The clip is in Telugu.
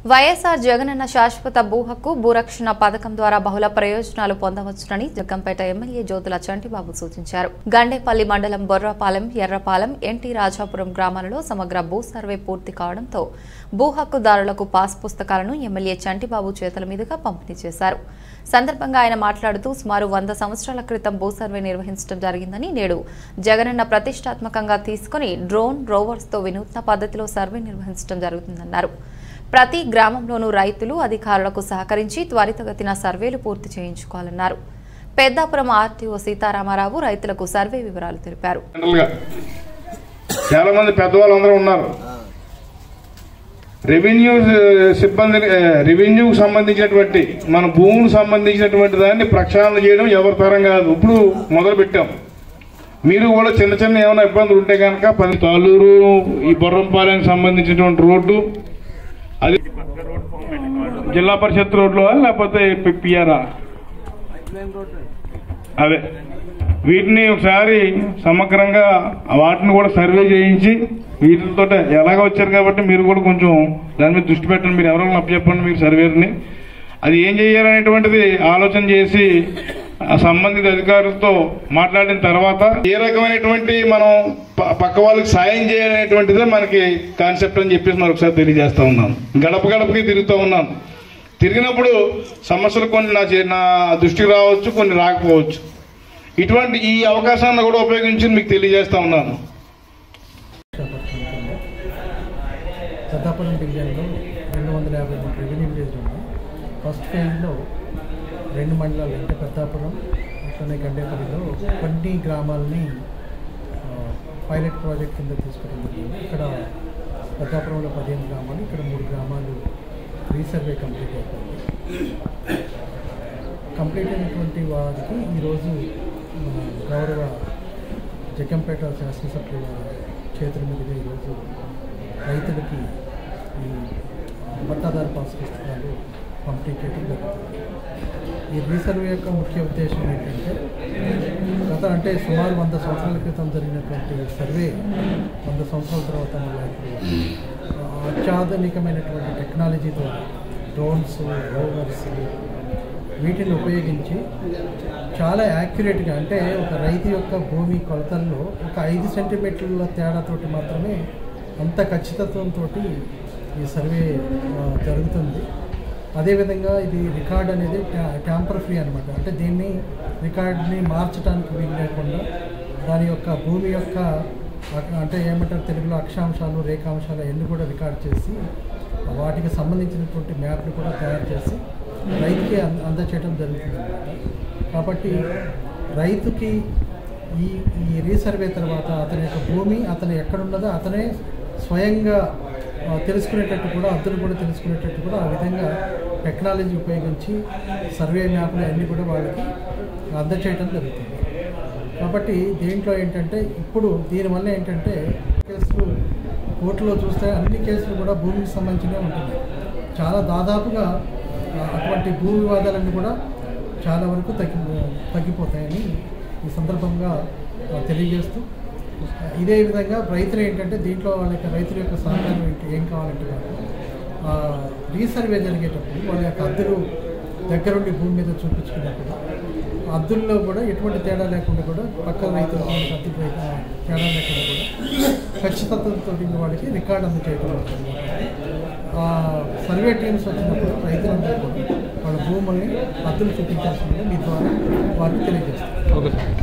వైఎస్ఆర్ జగనన్న శాశ్వత భూ హక్కు భూరక్షణ పథకం ద్వారా బహుళ ప్రయోజనాలు పొందవచ్చునని జగ్గంపేట ఎమ్మెల్యే జ్యోతుల చంటిబాబు సూచించారు గండేపల్లి మండలం బొర్రాపాలెం ఎర్రపాలెం ఎన్టీ రాజాపురం గ్రామాలలో సమగ్ర భూ సర్వే పూర్తి కావడంతో భూ హక్కుదారులకు పాస్ పుస్తకాలను ఎమ్మెల్యే చంటిబాబు చేతుల మీదుగా పంపిణీ చేశారు సందర్భంగా ఆయన మాట్లాడుతూ సుమారు వంద సంవత్సరాల క్రితం భూ సర్వే నిర్వహించడం జరిగిందని నేడు జగనన్న ప్రతిష్టాత్మకంగా తీసుకుని డ్రోన్ రోవర్స్తో వినూత్న పద్ధతిలో సర్వే నిర్వహించడం జరుగుతుందన్నారు ప్రతి గ్రామంలోనూ రైతులు అధికారులకు సహకరించి త్వరితగతిన సర్వేలు పూర్తి చేయించుకోవాలన్నారు పెద్దాపురం ఆర్టీఓ సీతారామారావు రైతులకు సర్వే వివరాలు తెలిపారు జనరల్గా చాలా మంది పెద్దవాళ్ళు అందరూ ఉన్నారు రెవెన్యూ సిబ్బంది రెవెన్యూకి సంబంధించినటువంటి మన భూములకు సంబంధించినటువంటి దాన్ని ప్రక్షాళన చేయడం ఎవరి తరం కాదు ఇప్పుడు మొదలు పెట్టాం మీరు కూడా చిన్న చిన్న ఏమైనా ఇబ్బందులు ఉంటే కనుక పది తాలూరు ఈ బొర్రంపాలెంకి సంబంధించినటువంటి రోడ్డు అది జిల్లా పరిషత్ రోడ్లో లేకపోతే పిఆర్ఆ అదే వీటిని ఒకసారి సమగ్రంగా వాటిని కూడా సర్వే చేయించి వీటితో ఎలాగ వచ్చారు కాబట్టి మీరు కూడా కొంచెం దాని మీద దృష్టి పెట్టండి మీరు ఎవరైనా చెప్పండి మీరు సర్వేని అది ఏం చేయాలనేటువంటిది ఆలోచన చేసి ఆ సంబంధిత అధికారులతో మాట్లాడిన తర్వాత ఏ రకమైనటువంటి మనం ప- పక్క వాళ్ళకి సాయం చేయాలనేటువంటిదే మనకి కాన్సెప్ట్ అని చెప్పేసి మరి ఒకసారి తెలియజేస్తా ఉన్నాను గడప గడపకి తిరుగుతూ ఉన్నాను తిరిగినప్పుడు సమస్యలు కొన్ని నా చే- నా దృష్టికి రావచ్చు కొన్ని రాకపోవచ్చు ఇటువంటి ఈ అవకాశాన్ని కూడా ఉపయోగించి మీకు తెలియజేస్తా ఉన్నాను విశాఖపట్నం పెద్దాపురం డివిజన్లో రెండు వందల యాభై మూడు రెవెన్యూ విలేజ్ ఉన్నాయి ఫస్ట్ ఫేజ్లో రెండు మండలాలు అంటే పెద్దాపురం అట్లనే గండేపల్లిలో కొన్ని గ్రామాలని ఆ, పైలట్ ప్రాజెక్ట్ కింద తీసుకోవడం జరిగింది ఇక్కడ పెద్దాపురంలో పదిహేను గ్రామాలు ఇక్కడ మూడు గ్రామాలు రీసర్వే కంప్లీట్ అయిపోయింది కంప్లీట్ అయినటువంటి వారికి ఈరోజు మన గౌరవ జగ్గంపేట శాసనసభ్యుల చేతుల మీదుగా ఈరోజు రైతులకి ఈ పట్టాదారు పాస్ పుస్తకాలు పంపిణీ చేయడం జరుగుతుంది ఈ రీసర్వే యొక్క ముఖ్య ఉద్దేశం ఏంటంటే గత అంటే సుమారు వంద సంవత్సరాల క్రితం జరిగినటువంటి సర్వే వంద సంవత్సరాల తర్వాత మళ్ళీ ఇప్పుడు అత్యాధునికమైనటువంటి టెక్నాలజీ ద్వారా డ్రోన్స్ రోవర్స్ వీటిని ఉపయోగించి చాలా యాక్యురేట్గా అంటే ఒక రైతు యొక్క భూమి కొలతల్లో ఒక ఐదు సెంటీమీటర్ల తేడాతోటి మాత్రమే అంత ఖచ్చితత్వంతో ఈ సర్వే ఆ, జరుగుతుంది అదేవిధంగా ఇది రికార్డ్ అనేది ట్యా- ట్యాంపర్ ఫ్రీ అనమాట అంటే దీన్ని రికార్డ్ని మార్చడానికి వీలు లేకుండా దాని యొక్క భూమి యొక్క అక- అంటే ఏమంటారు తెలుగులో అక్షాంశాలు రేఖాంశాలు అన్నీ కూడా రికార్డ్ చేసి వాటికి సంబంధించినటువంటి మ్యాప్లు కూడా తయారు చేసి రైతుకి అంద అందచేయడం జరుగుతుంది కాబట్టి రైతుకి ఈ ఈ రీసర్వే తర్వాత అతని యొక్క భూమి అతను ఎక్కడున్నదో అతనే స్వయంగా ఆ, తెలుసుకునేటట్టు కూడా అద్దరు కూడా తెలుసుకునేటట్టు కూడా ఆ విధంగా టెక్నాలజీ ఉపయోగించి సర్వే మ్యాప్లు అన్నీ కూడా వాళ్ళకి అందచేయడం జరుగుతుంది కాబట్టి దీంట్లో ఏంటంటే ఇప్పుడు దీనివల్ల ఏంటంటే కేసులు కోర్టులో చూస్తే అన్ని కేసులు కూడా భూమికి సంబంధించినవి ఉంటున్నాయి చాలా దాదాపుగా ఆ, అటువంటి భూ వివాదాలన్నీ కూడా చాలా వరకు తగ్గి తగ్గిపోతాయని ఈ సందర్భంగా ఆ, తెలియజేస్తూ ఇదే విధంగా రైతులు ఏంటంటే దీంట్లో వాళ్ళ యొక్క రైతుల యొక్క సహకారం ఏంటి ఏం కావాలంటే కాదు ఆ, రీసర్వే జరిగేటప్పుడు వాళ్ళ యొక్క అద్దెలు దగ్గరుండి భూమి మీద చూపించుకున్నప్పుడు అద్దుల్లో కూడా ఎటువంటి తేడా లేకుండా కూడా పక్క రైతులు వాళ్ళకి అద్దెలు రైతు తేడా లేకుండా కూడా ఖచ్చితత్వంతో వాళ్ళకి రికార్డ్ అందజేయడం అవుతుంది ఆ సర్వే టీమ్స్ వచ్చినప్పుడు రైతులందరూ కూడా వాళ్ళ భూముల్ని అద్దులు చూపించాల్సిందిగా మీ ద్వారా వారిని తెలియజేస్తారు ఓకే సార్